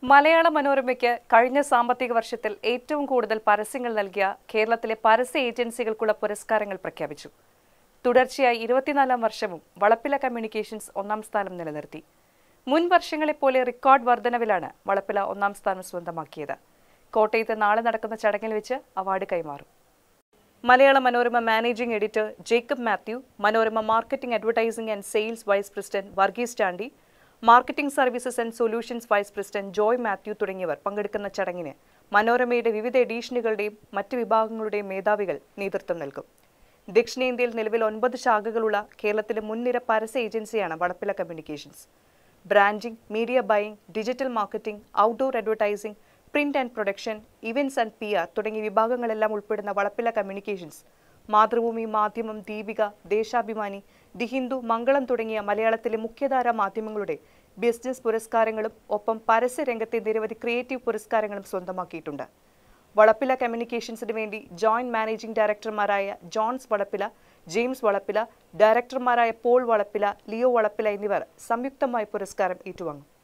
മലയാള മനോരമയ്ക്ക് കഴിഞ്ഞ സാമ്പത്തിക വർഷത്തിൽ ഏറ്റവും കൂടുതൽ പരസ്യങ്ങൾ നൽകിയ കേരളത്തിലെ പരസ്യ ഏജൻസികൾക്കുള്ള പുരസ്കാരങ്ങൾ പ്രഖ്യാപിച്ചു തുടർച്ചയായി ഇരുപത്തിനാലാം വർഷവും വളപ്പില കമ്മ്യൂണിക്കേഷൻസ് ഒന്നാം സ്ഥാനം നിലനിർത്തി മുൻ വർഷങ്ങളെപ്പോലെ റെക്കോർഡ് വർധനവിലാണ് വളപ്പില ഒന്നാം സ്ഥാനം സ്വന്തമാക്കിയത് കോട്ടയത്ത് നാളെ നടക്കുന്ന ചടങ്ങിൽ വെച്ച് അവാർഡ് കൈമാറും Malayala Manorama managing editor Jacob Mathew Manorama marketing advertising and sales vice president Varghese Chandy marketing services and solutions vice president Joy Mathew തുടങ്ങിയവർ പങ്കെടുക്കുന്ന ചടങ്ങിന് മനോരമയുടെ വിവിധ എഡീഷനുകളുടെയും മറ്റ് വിഭാഗങ്ങളുടെയും മേധാവികൾ നേതൃത്വം നൽകും ദക്ഷിണേന്ത്യയിൽ നിലവിൽ ഒൻപത് ശാഖകളുള്ള കേരളത്തിലെ മുൻനിര പരസ്യ ഏജൻസിയാണ് Vadappila communications branding media buying digital marketing outdoor advertising print and production events and P R തുടങ്ങിയ വിഭാഗങ്ങളെല്ലാം ഉൾപ്പെടുന്ന വളപ്പില കമ്മ്യൂണിക്കേഷൻസ് മാതൃഭൂമി മാധ്യമം ദീപിക ദേശാഭിമാനി ദി ഹിന്ദു മംഗളം തുടങ്ങിയ മലയാളത്തിലെ മുഖ്യധാരാ മാധ്യമങ്ങളുടെ ബിസിനസ് പുരസ്കാരങ്ങളും ഒപ്പം പരസ്യ രംഗത്തെ നിരവധി ക്രിയേറ്റീവ് പുരസ്കാരങ്ങളും സ്വന്തമാക്കിയിട്ടുണ്ട് വളപ്പില കമ്മ്യൂണിക്കേഷൻസിന് വേണ്ടി ജോയിന്റ് മാനേജിംഗ് ഡയറക്ടർമാരായ ജോൺസ് വളപ്പില ജെയിംസ് വളപ്പില ഡയറക്ടർമാരായ പോൾ വളപ്പില ലിയോ വളപ്പില എന്നിവർ സംയുക്തമായി പുരസ്കാരം ഏറ്റുവാങ്ങും